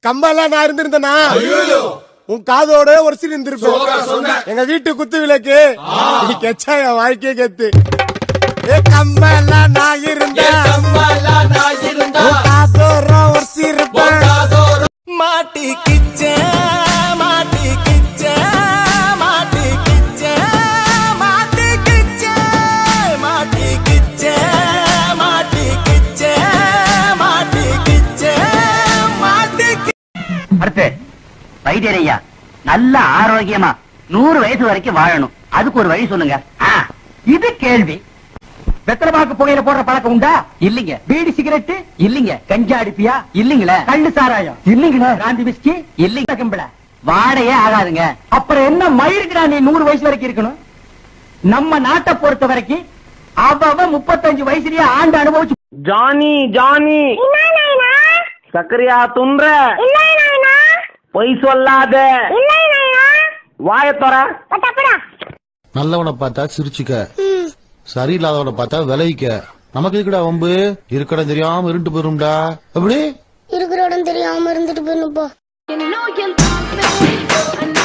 கம்பெல்லாம் நான் இருந்திருந்தேனா உன் காதோட ஒரு சீன் இருந்திருப்பேன் எங்க வீட்டு குத்து விளக்கு நீ கெச்சா என் வாழ்க்கையே கெத்து ஏ கம்பெல்லாம் நான் இருந்தேன் உன் காதோர ஒரு சீன் இருப்பேன் மாட்டி கிச்ச மாட்டி கிச்ச மாட்டி கிச்ச மாட்டி கிச்ச மாட்டி கிச்ச மாட்டி கிச்ச மாட்டி கிச்ச மாட்டி அடுத்து வைத்தியர் ஐயா நல்ல ஆரோக்கியமா நூறு வயசு வரைக்கும் வாழணும் அதுக்கு ஒரு வழி சொல்லுங்க ஆ, இது கேள்வி வெத்தலமாக்கு புகையில போடுற பழக்கம் உண்டா இல்லீங்க பீடி சிகரெட் இல்லீங்க கஞ்சா அடிப்பியா இல்லீங்களே கள்ளு சாராயம் இல்லீங்களே ராந்தி விஸ்கி இல்லீங்க கம்பள வாடையே ஆகாதுங்க அப்புறம் என்ன மயிருக்குடா நீ நூறு வயசு வரைக்கும் இருக்கணும் நம்ம நாட்டை பொறுத்த வரைக்கும் அவ முப்பத்தஞ்சு வயசுலயே ஆண்டு அனுபவிச்சு ஜானி ஜானி சக்கரையா துன்ற பொய் சொல்லாத வாயத்தொற நல்லவனை பார்த்தா சிரிச்சுக்க சரியில்லாதவனை பார்த்தா விளைவிக்க நமக்கு இருக்குடா வம்பு இருக்கடா தெரியாம இருண்டு போயிரும்டா அப்படி இருக்கிற இடம் தெரியாம இருந்துட்டு போயிடும் போ You know you love me, I